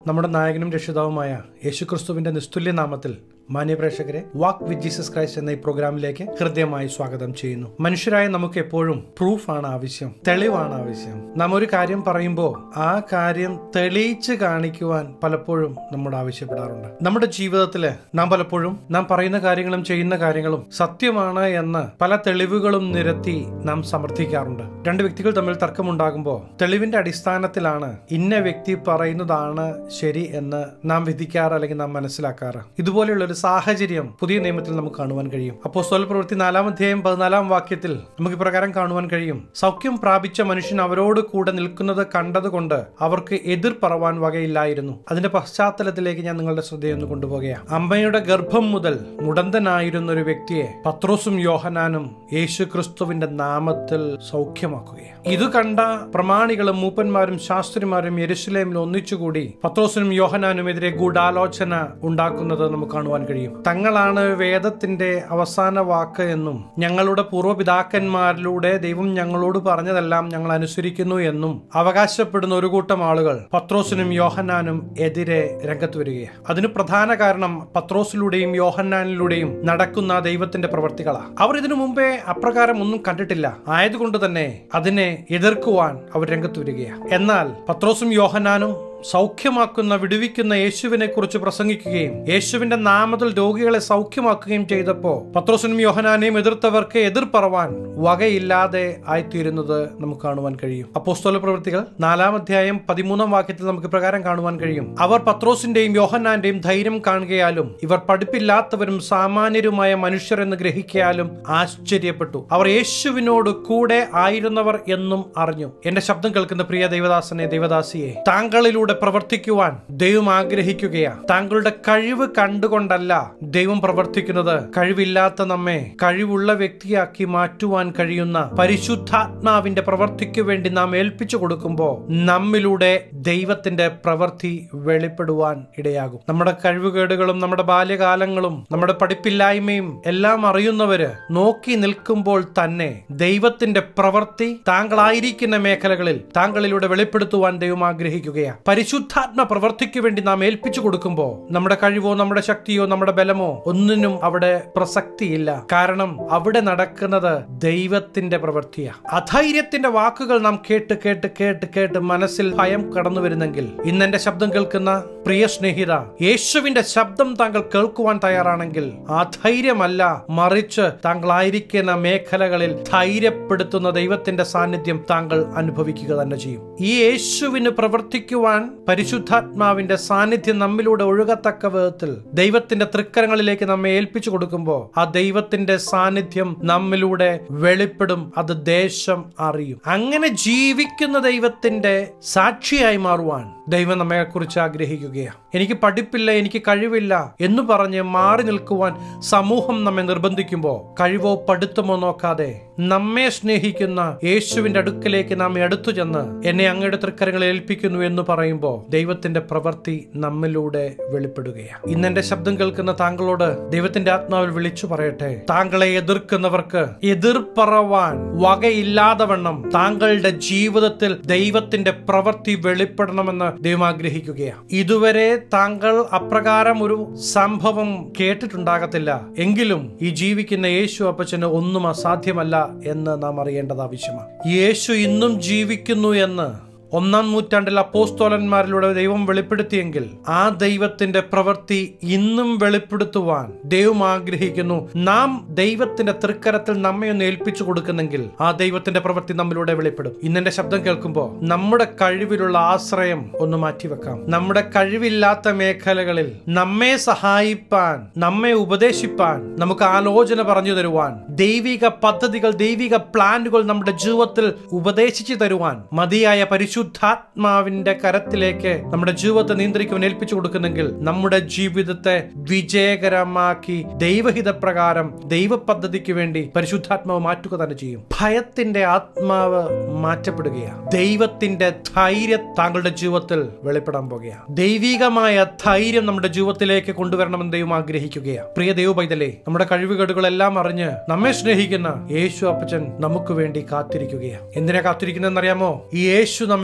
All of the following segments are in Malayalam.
നമ്മുടെ നായകനും രക്ഷിതാവുമായ യേശുക്രിസ്തുവിന്റെ നിസ്തുല്യ നാമത്തിൽ മാന്യപ്രേക്ഷകരെ വാക്ക് വിത്ത് ജീസസ് ക്രൈസ്റ്റ് എന്ന ഈ പ്രോഗ്രാമിലേക്ക് ഹൃദയമായി സ്വാഗതം ചെയ്യുന്നു മനുഷ്യരായ നമുക്ക് എപ്പോഴും പ്രൂഫാണ് ആവശ്യം തെളിവാണ് ആവശ്യം നാം ഒരു കാര്യം പറയുമ്പോൾ ആ കാര്യം തെളിയിച്ച് കാണിക്കുവാൻ പലപ്പോഴും നമ്മോട് ആവശ്യപ്പെടാറുണ്ട് നമ്മുടെ ജീവിതത്തിൽ നാം പലപ്പോഴും നാം പറയുന്ന കാര്യങ്ങളും ചെയ്യുന്ന കാര്യങ്ങളും സത്യമാണ് എന്ന് പല തെളിവുകളും നിരത്തി നാം സമർത്ഥിക്കാറുണ്ട് രണ്ട് വ്യക്തികൾ തമ്മിൽ തർക്കമുണ്ടാകുമ്പോൾ തെളിവിന്റെ അടിസ്ഥാനത്തിലാണ് ഇന്ന വ്യക്തി പറയുന്നതാണ് ശരി എന്ന് നാം വിധിക്കാറ് അല്ലെങ്കിൽ നാം മനസ്സിലാക്കാറ് ഇതുപോലെയുള്ള ഒരു സാഹചര്യം പുതിയ നിയമത്തിൽ നമുക്ക് കാണുവാൻ കഴിയും അപ്പോൾ സ്വൽ പ്രവൃത്തി നാലാം അധ്യായം പതിനാലാം വാക്യത്തിൽ നമുക്ക് ഇപ്രകാരം കാണുവാൻ കഴിയും സൗഖ്യം പ്രാപിച്ച മനുഷ്യൻ അവരോട് കൂടെ നിൽക്കുന്നത് കണ്ടതുകൊണ്ട് അവർക്ക് എതിർ പറവാൻ വകയില്ലായിരുന്നു അതിന്റെ പശ്ചാത്തലത്തിലേക്ക് ഞാൻ നിങ്ങളുടെ ശ്രദ്ധയൊന്ന് കൊണ്ടുപോകുകയാണ് അമ്മയുടെ ഗർഭം മുതൽ മുടന്തനായിരുന്ന ഒരു വ്യക്തിയെ പത്രോസും യോഹനാനും യേശു ക്രിസ്തുവിന്റെ നാമത്തിൽ സൗഖ്യമാക്കുകയാണ് ഇത് കണ്ട പ്രമാണികളും മൂപ്പന്മാരും ശാസ്ത്രിമാരും യെരുസലേമിൽ ഒന്നിച്ചുകൂടി പത്രോസിനും യോഹനാനും എതിരെ ഗൂഢാലോചന ഉണ്ടാക്കുന്നത് നമുക്ക് കാണുവാൻ കഴിയും തങ്ങളാണ് വേദത്തിന്റെ അവസാന വാക്ക് എന്നും ഞങ്ങളുടെ പൂർവ്വപിതാക്കന്മാരിലൂടെ ദൈവം ഞങ്ങളോട് പറഞ്ഞതെല്ലാം ഞങ്ങൾ അനുസരിക്കുന്നു എന്നും അവകാശപ്പെടുന്ന ഒരു കൂട്ടം ആളുകൾ പത്രോസിനും യോഹന്നാനും എതിരെ രംഗത്ത് വരികയാണ് അതിന് പ്രധാന കാരണം പത്രോസിലൂടെയും യോഹന്നാനിലൂടെയും നടക്കുന്ന ദൈവത്തിന്റെ പ്രവർത്തികളാണ് അവർ ഇതിനു മുമ്പേ അപ്രകാരം ഒന്നും കണ്ടിട്ടില്ല ആയതുകൊണ്ട് തന്നെ അതിനെ എതിർക്കുവാൻ അവർ രംഗത്ത് വരികയാണ് എന്നാൽ പത്രോസും യോഹന്നാനും സൗഖ്യമാക്കുന്ന വിടുവിക്കുന്ന യേശുവിനെ കുറിച്ച് പ്രസംഗിക്കുകയും യേശുവിന്റെ നാമത്തിൽ രോഗികളെ സൗഖ്യമാക്കുകയും ചെയ്തപ്പോ പത്രോസിനും യോഹനാനെയും എതിർത്തവർക്ക് എതിർ പറവാൻ വകയില്ലാതെ ആയിത്തീരുന്നത് നമുക്ക് കാണുവാൻ കഴിയും അപ്പോസ്തോല പ്രവൃത്തികൾ നാലാം അധ്യായം പതിമൂന്നാം വാക്യത്തിൽ നമുക്ക് പ്രകാരം കാണുവാൻ കഴിയും അവർ പത്രോസിന്റെയും യോഹന്നാന്റെയും ധൈര്യം കാണുകയാലും ഇവർ പഠിപ്പില്ലാത്തവരും സാമാന്യരുമായ മനുഷ്യർ എന്ന് ഗ്രഹിക്കയാലും ആശ്ചര്യപ്പെട്ടു അവർ യേശുവിനോട് കൂടെ ആയിരുന്നവർ എന്നും അറിഞ്ഞു എന്റെ ശബ്ദം കേൾക്കുന്ന പ്രിയ ദൈവദാസനെ ദൈവദാസിയെ താങ്കളിലൂടെ ദൈവത്തിലൂടെ പ്രവർത്തിക്കുവാൻ ദൈവം ആഗ്രഹിക്കുകയാണ് താങ്കളുടെ കഴിവ് കണ്ടുകൊണ്ടല്ല ദൈവം പ്രവർത്തിക്കുന്നത് കഴിവില്ലാത്ത നമ്മെ കഴിവുള്ള വ്യക്തിയാക്കി മാറ്റുവാൻ കഴിയുന്ന പരിശുദ്ധാത്മാവിന്റെ പ്രവർത്തിക്കു വേണ്ടി നാം ഏൽപ്പിച്ചു കൊടുക്കുമ്പോൾ നമ്മിലൂടെ ദൈവത്തിന്റെ പ്രവൃത്തി വെളിപ്പെടുവാൻ ഇടയാകും നമ്മുടെ കഴിവുകേടുകളും നമ്മുടെ ബാല്യകാലങ്ങളും നമ്മുടെ പഠിപ്പില്ലായ്മയും എല്ലാം അറിയുന്നവര് നോക്കി നിൽക്കുമ്പോൾ തന്നെ ദൈവത്തിന്റെ പ്രവൃത്തി താങ്കളായിരിക്കുന്ന മേഖലകളിൽ താങ്കളിലൂടെ വെളിപ്പെടുത്തുവാൻ ദൈവം ആഗ്രഹിക്കുകയാണ് പരിശുദ്ധാത്മ പ്രവൃത്തിക്ക് വേണ്ടി നാം ഏൽപ്പിച്ചു കൊടുക്കുമ്പോൾ നമ്മുടെ കഴിവോ നമ്മുടെ ശക്തിയോ നമ്മുടെ ബലമോ ഒന്നിനും അവിടെ പ്രസക്തിയില്ല കാരണം അവിടെ നടക്കുന്നത് ദൈവത്തിന്റെ പ്രവൃത്തിയാണ് അധൈര്യത്തിന്റെ വാക്കുകൾ നാം കേട്ട് കേട്ട് കേട്ട് കേട്ട് മനസ്സിൽ ഭയം കടന്നു വരുന്നെങ്കിൽ ഇന്ന് എന്റെ ശബ്ദം കേൾക്കുന്ന പ്രിയ സ്നേഹിത യേശുവിന്റെ ശബ്ദം താങ്കൾ കേൾക്കുവാൻ തയ്യാറാണെങ്കിൽ ആ ധൈര്യമല്ല മറിച്ച് താങ്കളായിരിക്കുന്ന മേഖലകളിൽ ധൈര്യപ്പെടുത്തുന്ന ദൈവത്തിന്റെ സാന്നിധ്യം താങ്കൾ അനുഭവിക്കുക തന്നെ ചെയ്യും ഈ യേശുവിന് പ്രവർത്തിക്കുവാൻ പരിശുദ്ധാത്മാവിന്റെ സാന്നിധ്യം നമ്മിലൂടെ ഒഴുകത്തക്ക വിധത്തിൽ ദൈവത്തിന്റെ തൃക്കരങ്ങളിലേക്ക് നമ്മെ ഏൽപ്പിച്ചു കൊടുക്കുമ്പോൾ ആ ദൈവത്തിന്റെ സാന്നിധ്യം നമ്മിലൂടെ വെളിപ്പെടും അത് ദേശം അറിയും അങ്ങനെ ജീവിക്കുന്ന ദൈവത്തിന്റെ സാക്ഷിയായി മാറുവാൻ ദൈവം നമ്മെ കുറിച്ച് ആഗ്രഹിക്കുകയാണ് എനിക്ക് പഠിപ്പില്ല എനിക്ക് കഴിവില്ല എന്ന് പറഞ്ഞ് മാറി നിൽക്കുവാൻ സമൂഹം നമ്മെ നിർബന്ധിക്കുമ്പോൾ കഴിവോ പഠിത്തമോ നോക്കാതെ നമ്മെ സ്നേഹിക്കുന്ന യേശുവിന്റെ അടുക്കലേക്ക് നാം എടുത്തു ചെന്ന് എന്നെ അങ്ങയുടെ തൃക്കരങ്ങളിൽ ഏൽപ്പിക്കുന്നു എന്ന് പറയുമ്പോൾ ദൈവത്തിന്റെ പ്രവൃത്തി നമ്മിലൂടെ വെളിപ്പെടുകയാണ് ഇന്ന് എന്റെ ശബ്ദം കേൾക്കുന്ന താങ്കളോട് ദൈവത്തിന്റെ ആത്മാവിൽ വിളിച്ചു പറയട്ടെ താങ്കളെ എതിർക്കുന്നവർക്ക് എതിർപ്പറവാൻ വകയില്ലാതെ വണ്ണം താങ്കളുടെ ജീവിതത്തിൽ ദൈവത്തിന്റെ പ്രവൃത്തി വെളിപ്പെടണമെന്ന് ദൈവം ആഗ്രഹിക്കുകയാണ് ഇതുവരെ താങ്കൾ അപ്രകാരം ഒരു സംഭവം കേട്ടിട്ടുണ്ടാകത്തില്ല എങ്കിലും ഈ ജീവിക്കുന്ന യേശു അപ്പച്ചന് ഒന്നും അസാധ്യമല്ല എന്ന് നാം അറിയേണ്ടത് ആവശ്യമാണ് യേശു ഇന്നും ജീവിക്കുന്നു എന്ന് ഒന്നാം നൂറ്റാണ്ടിൽ അപ്പോസ്തോലന്മാരിലൂടെ ദൈവം വെളിപ്പെടുത്തിയെങ്കിൽ ആ ദൈവത്തിന്റെ പ്രവൃത്തി ഇന്നും വെളിപ്പെടുത്തുവാൻ ദൈവം ആഗ്രഹിക്കുന്നു നാം ദൈവത്തിന്റെ തൃക്കരത്തിൽ നമ്മെ ഒന്ന് ഏൽപ്പിച്ചു കൊടുക്കുന്നെങ്കിൽ ആ ദൈവത്തിന്റെ പ്രവൃത്തി നമ്മിലൂടെ വെളിപ്പെടും ഇന്നെന്റെ ശബ്ദം കേൾക്കുമ്പോൾ നമ്മുടെ കഴിവിലുള്ള ആശ്രയം ഒന്ന് മാറ്റിവെക്കാം നമ്മുടെ കഴിവില്ലാത്ത മേഖലകളിൽ നമ്മെ സഹായിപ്പാൻ നമ്മെ ഉപദേശിപ്പാൻ നമുക്ക് ആലോചന പറഞ്ഞു തരുവാൻ ദൈവിക പദ്ധതികൾ ദൈവിക പ്ലാനുകൾ നമ്മുടെ ജീവിതത്തിൽ ഉപദേശിച്ചു തരുവാൻ മതിയായ പരിശു പരിശുദ്ധാത്മാവിന്റെ കരത്തിലേക്ക് നമ്മുടെ ജീവിതത്തെ നിയന്ത്രിക്കുവാൻ ഏൽപ്പിച്ചു കൊടുക്കുന്നെങ്കിൽ നമ്മുടെ ജീവിതത്തെ വിജയകരമാക്കി ദൈവഹിത പ്രകാരം ദൈവ പദ്ധതിക്ക് വേണ്ടി പരിശുദ്ധാത്മാവ് മാറ്റുക തന്നെ ചെയ്യും ഭയത്തിന്റെ ആത്മാവ് മാറ്റപ്പെടുകയാണ് ദൈവത്തിന്റെ ധൈര്യം താങ്കളുടെ ജീവിതത്തിൽ വെളിപ്പെടാൻ പോകുകയാണ് ദൈവികമായ ധൈര്യം നമ്മുടെ ജീവിതത്തിലേക്ക് കൊണ്ടുവരണമെന്ന് ദൈവം ആഗ്രഹിക്കുകയാണ് പ്രിയ ദൈവ പൈതലേ നമ്മുടെ കഴിവുകേടുകളെല്ലാം അറിഞ്ഞ് നമ്മെ സ്നേഹിക്കുന്ന യേശു അപ്പച്ചൻ നമുക്ക് വേണ്ടി കാത്തിരിക്കുകയാണ് എന്തിനാ കാത്തിരിക്കുന്നതെന്നറിയാമോ ഈ യേശു നമ്മെ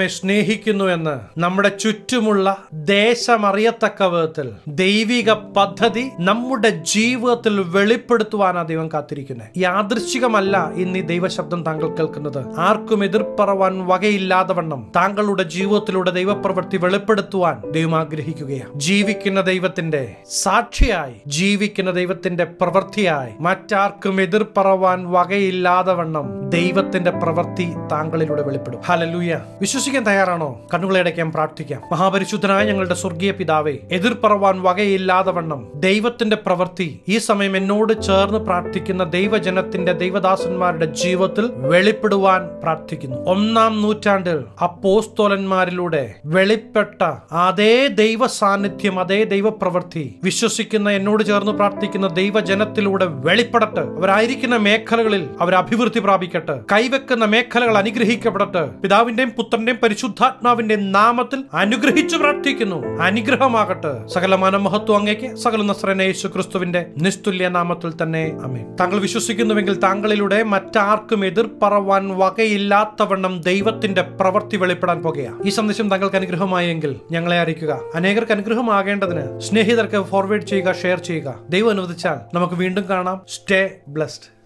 നമ്മെ സ്നേഹിക്കുന്നു എന്ന് നമ്മുടെ ചുറ്റുമുള്ള ദേശമറിയത്തക്ക വിധത്തിൽ ദൈവിക പദ്ധതി നമ്മുടെ ജീവിതത്തിൽ വെളിപ്പെടുത്തുവാനാ ദൈവം കാത്തിരിക്കുന്നത് യാദൃശ്ചികമല്ല ഇന്ന് ഈ ദൈവശബ്ദം താങ്കൾ കേൾക്കുന്നത് ആർക്കും എതിർപ്പറവാൻ വകയില്ലാതെ വണ്ണം താങ്കളുടെ ജീവിതത്തിലൂടെ ദൈവപ്രവൃത്തി വെളിപ്പെടുത്തുവാൻ ദൈവം ആഗ്രഹിക്കുകയാണ് ജീവിക്കുന്ന ദൈവത്തിന്റെ സാക്ഷിയായി ജീവിക്കുന്ന ദൈവത്തിന്റെ പ്രവൃത്തിയായി മറ്റാർക്കും എതിർപ്പറവാൻ വകയില്ലാതെ വണ്ണം ദൈവത്തിന്റെ പ്രവൃത്തി താങ്കളിലൂടെ വെളിപ്പെടും ഹലലൂയ വിശ്വസിക്കാൻ തയ്യാറാണോ കണ്ണുകളടയ്ക്കാൻ പ്രാർത്ഥിക്കാം മഹാപരിശുദ്ധനായ ഞങ്ങളുടെ സ്വർഗീയ പിതാവേ എതിർപ്പറവാൻ വകയില്ലാതെ വണ്ണം ദൈവത്തിന്റെ പ്രവൃത്തി ഈ സമയം എന്നോട് ചേർന്ന് പ്രാർത്ഥിക്കുന്ന ദൈവജനത്തിന്റെ ദൈവദാസന്മാരുടെ ജീവിതത്തിൽ വെളിപ്പെടുവാൻ പ്രാർത്ഥിക്കുന്നു ഒന്നാം നൂറ്റാണ്ടിൽ അപ്പോസ്തോലന്മാരിലൂടെ വെളിപ്പെട്ട അതേ ദൈവ സാന്നിധ്യം അതേ ദൈവപ്രവൃത്തി വിശ്വസിക്കുന്ന എന്നോട് ചേർന്ന് പ്രാർത്ഥിക്കുന്ന ദൈവജനത്തിലൂടെ വെളിപ്പെടട്ടെ അവരായിരിക്കുന്ന മേഖലകളിൽ അവർ അഭിവൃദ്ധി പ്രാപിക്കട്ടെ കൈവെക്കുന്ന മേഖലകൾ അനുഗ്രഹിക്കപ്പെടട്ടെ പിതാവിന്റെയും പുത്രന്റെയും പരിശുദ്ധാത്മാവിന്റെയും നാമത്തിൽ അനുഗ്രഹിച്ചു പ്രാർത്ഥിക്കുന്നു അനുഗ്രഹമാകട്ടെ സകല മനമഹത്വം അങ്ങേക്ക് സകല നസ്രന യേശു ക്രിസ്തുവിന്റെ നിസ്തുല്യ നാമത്തിൽ തന്നെ അമേ താങ്കൾ വിശ്വസിക്കുന്നുവെങ്കിൽ താങ്കളിലൂടെ മറ്റാർക്കും എതിർപ്പറവാൻ വകയില്ലാത്തവണ്ണം ദൈവത്തിന്റെ പ്രവൃത്തി വെളിപ്പെടാൻ പോകുകയാണ് ഈ സന്ദേശം താങ്കൾക്ക് അനുഗ്രഹമായെങ്കിൽ ഞങ്ങളെ അറിയിക്കുക അനേകർക്ക് അനുഗ്രഹമാകേണ്ടതിന് സ്നേഹിതർക്ക് ഫോർവേഡ് ചെയ്യുക ഷെയർ ചെയ്യുക ദൈവം അനുവദിച്ചാൽ നമുക്ക് വീണ്ടും കാണാം സ്റ്റേ ബ്ലസ്ഡ്